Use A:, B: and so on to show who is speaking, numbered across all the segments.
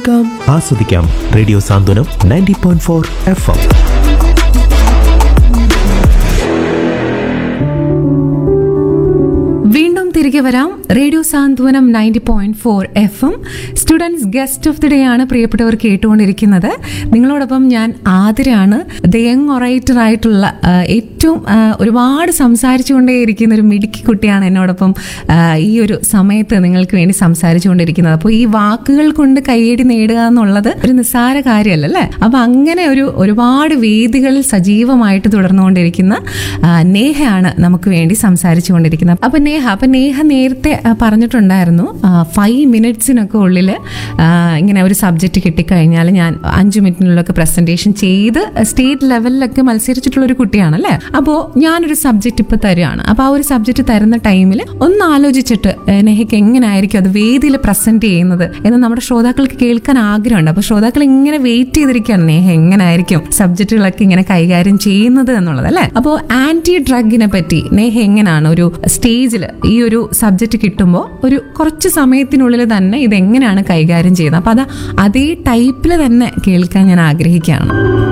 A: കേൾക്കാം ആസ്വദിക്കാം radio Santhwanam ninety point four F M
B: വീണ്ടും തിരികെ വരാം radio Santhwanam ninety point four F M students guest of the day ആണ് പ്രിയപ്പെട്ടവർ കേട്ടുകൊണ്ടിരിക്കുന്നത് നിങ്ങളോടൊപ്പം ഞാൻ ആതിരാണ് ദ യങ് ഒറൈറ്റർ ആയിട്ടുള്ള ആ, ഏറ്റവും ആ, ഒരുപാട് സംസാരിച്ചുകൊണ്ടേയിരിക്കുന്ന ഒരു മിടുക്കി കുട്ടിയാണ് എന്നോടൊപ്പം ആ, ഈ ഒരു സമയത്ത് നിങ്ങൾക്ക് വേണ്ടി സംസാരിച്ചുകൊണ്ടിരിക്കുന്നത് അപ്പോൾ ഈ വാക്കുകൾ കൊണ്ട് കയ്യടി നേടുക എന്നുള്ളത് ഒരു നിസ്സാര കാര്യമല്ല അല്ലേ അപ്പൊ അങ്ങനെ ഒരു ഒരുപാട് വേദികളിൽ സജീവമായിട്ട് തുടർന്നുകൊണ്ടിരിക്കുന്ന ആ, നേഹയാണ് നമുക്ക് വേണ്ടി സംസാരിച്ചുകൊണ്ടിരിക്കുന്നത് അപ്പൊ നേഹ അപ്പൊ നേഹ നേരത്തെ ആ, പറഞ്ഞിട്ടുണ്ടായിരുന്നു ഫൈവ് മിനിറ്റ്സിനൊക്കെ ഉള്ളിൽ ഇങ്ങനെ ഒരു സബ്ജക്റ്റ് കിട്ടിക്കഴിഞ്ഞാൽ ഞാൻ അഞ്ച് മിനിറ്റിനുള്ളൊക്കെ പ്രസന്റേഷൻ ചെയ്ത് സ്റ്റേറ്റ് ലെവലിലൊക്കെ മത്സരിച്ചിട്ടുള്ള ഒരു കുട്ടിയാണ് അല്ലേ അപ്പോൾ ഞാനൊരു സബ്ജക്റ്റ് ഇപ്പൊ തരുവാണ് അപ്പൊ ആ ഒരു സബ്ജക്റ്റ് തരുന്ന ടൈമിൽ ഒന്ന് ആലോചിച്ചിട്ട് ഏഹ്, നെഹയ്ക്ക് എങ്ങനെയായിരിക്കും അത് വേദിയിൽ പ്രസന്റ് ചെയ്യുന്നത് എന്ന് നമ്മുടെ ശ്രോതാക്കൾക്ക് കേൾക്കാൻ ആഗ്രഹമുണ്ട് അപ്പൊ ശ്രോതാക്കൾ ഇങ്ങനെ വെയിറ്റ് ചെയ്തിരിക്കുകയാണ് നേഹ എങ്ങനെയായിരിക്കും സബ്ജക്റ്റുകളൊക്കെ ഇങ്ങനെ കൈകാര്യം ചെയ്യുന്നത് എന്നുള്ളത് അല്ലേ അപ്പോൾ ആന്റി ഡ്രഗിനെ പറ്റി നേഹ എങ്ങനെയാണ് ഒരു സ്റ്റേജിൽ ഈ ഒരു സബ്ജക്റ്റ് കിട്ടുമ്പോൾ ഒരു കുറച്ച് സമയത്തിനുള്ളിൽ തന്നെ ഇത് എങ്ങനെയാണ് കൈകാര്യം ചെയ്യുന്നത് അപ്പൊ അത് അതേ ടൈപ്പിൽ തന്നെ കേൾക്കാൻ ഞാൻ ആഗ്രഹിക്കുകയാണ്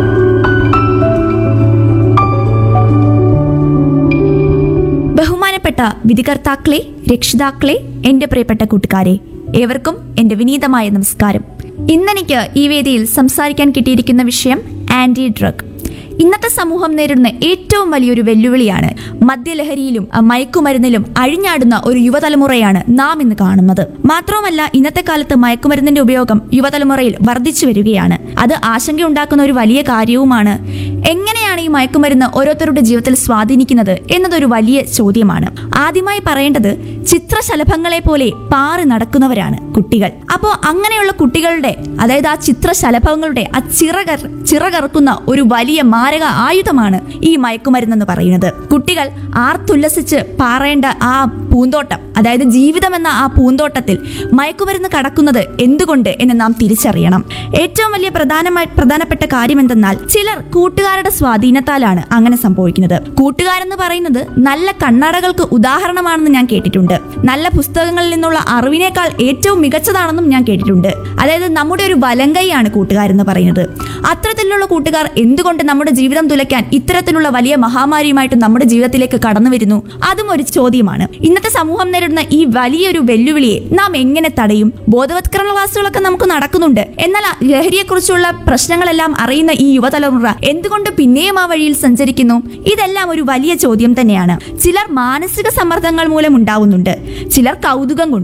C: ബഹുമാനപ്പെട്ട വിധികർത്താക്കളെ രക്ഷിതാക്കളെ എന്റെ പ്രിയപ്പെട്ട കൂട്ടുകാരെ ഏവർക്കും എന്റെ വിനീതമായ നമസ്കാരം ഇന്നെനിക്ക് ഈ വേദിയിൽ സംസാരിക്കാൻ കിട്ടിയിരിക്കുന്ന വിഷയം ആന്റി ഡ്രഗ് ഇന്നത്തെ സമൂഹം നേരിടുന്ന ഏറ്റവും വലിയൊരു വെല്ലുവിളിയാണ് മദ്യലഹരിയിലും അഹ് മയക്കുമരുന്നിലും അഴിഞ്ഞാടുന്ന ഒരു യുവതലമുറയാണ് നാം ഇന്ന് കാണുന്നത് മാത്രവുമല്ല ഇന്നത്തെ കാലത്ത് മയക്കുമരുന്നിന്റെ ഉപയോഗം യുവതലമുറയിൽ വർദ്ധിച്ചു വരികയാണ് അത് ആശങ്കയുണ്ടാക്കുന്ന ഒരു വലിയ കാര്യവുമാണ് എങ്ങനെയാണ് ഈ മയക്കുമരുന്ന് ഓരോരുത്തരുടെ ജീവിതത്തിൽ സ്വാധീനിക്കുന്നത് എന്നതൊരു വലിയ ചോദ്യമാണ് ആദ്യമായി പറയേണ്ടത് ചിത്രശലഭങ്ങളെ പോലെ പാറി നടക്കുന്നവരാണ് കുട്ടികൾ അപ്പോൾ അങ്ങനെയുള്ള കുട്ടികളുടെ അതായത് ആ ചിത്രശലഭങ്ങളുടെ ആ ചിറകർ ചിറകറക്കുന്ന ഒരു വലിയ മാരക ആയുധമാണ് ഈ മയക്കുമരുന്നെന്ന് പറയുന്നത് കുട്ടികൾ ആർത്തുല്ലസിച്ച് പാറേണ്ട ആ പൂന്തോട്ടം അതായത് ജീവിതം എന്ന ആ പൂന്തോട്ടത്തിൽ മയക്കുമരുന്ന് കടക്കുന്നത് എന്തുകൊണ്ട് എന്ന് നാം തിരിച്ചറിയണം ഏറ്റവും വലിയ പ്രധാനമായി പ്രധാനപ്പെട്ട കാര്യം എന്തെന്നാൽ ചിലർ കൂട്ടുകാരുടെ സ്വാധീനത്താലാണ് അങ്ങനെ സംഭവിക്കുന്നത് കൂട്ടുകാരെന്ന് പറയുന്നത് നല്ല കണ്ണടകൾക്ക് ഉദാഹരണമാണെന്ന് ഞാൻ കേട്ടിട്ടുണ്ട് നല്ല പുസ്തകങ്ങളിൽ നിന്നുള്ള അറിവിനേക്കാൾ ഏറ്റവും മികച്ചതാണെന്നും ഞാൻ കേട്ടിട്ടുണ്ട് അതായത് നമ്മുടെ ഒരു വലങ്കൈയാണ് കൂട്ടുകാരെന്ന് പറയുന്നത് അത്തരത്തിലുള്ള കൂട്ടുകാർ എന്തുകൊണ്ട് നമ്മുടെ ജീവിതം തുലയ്ക്കാൻ ഇത്തരത്തിലുള്ള വലിയ മഹാമാരിയുമായിട്ട് നമ്മുടെ ജീവിതത്തിലേക്ക് കടന്നു വരുന്നു അതും ഒരു ചോദ്യമാണ് ഇന്നത്തെ സമൂഹം നേരിടുന്ന ഈ വലിയൊരു വെല്ലുവിളിയെ നാം എങ്ങനെ തടയും ബോധവത്കരണ ക്ലാസ്സുകളൊക്കെ നമുക്ക് നടക്കുന്നുണ്ട് എന്നാൽ ആ ലഹരിയെക്കുറിച്ചുള്ള പ്രശ്നങ്ങളെല്ലാം അറിയുന്ന ഈ യുവതലമുറ എന്തുകൊണ്ട് പിന്നെയും ആ വഴിയിൽ സഞ്ചരിക്കുന്നു ഇതെല്ലാം ഒരു വലിയ ചോദ്യം തന്നെയാണ് ചിലർ മാനസിക സമ്മർദ്ദങ്ങൾ മൂലം ഉണ്ടാവുന്നുണ്ട് ചിലർ കൗതുകം കൊണ്ട്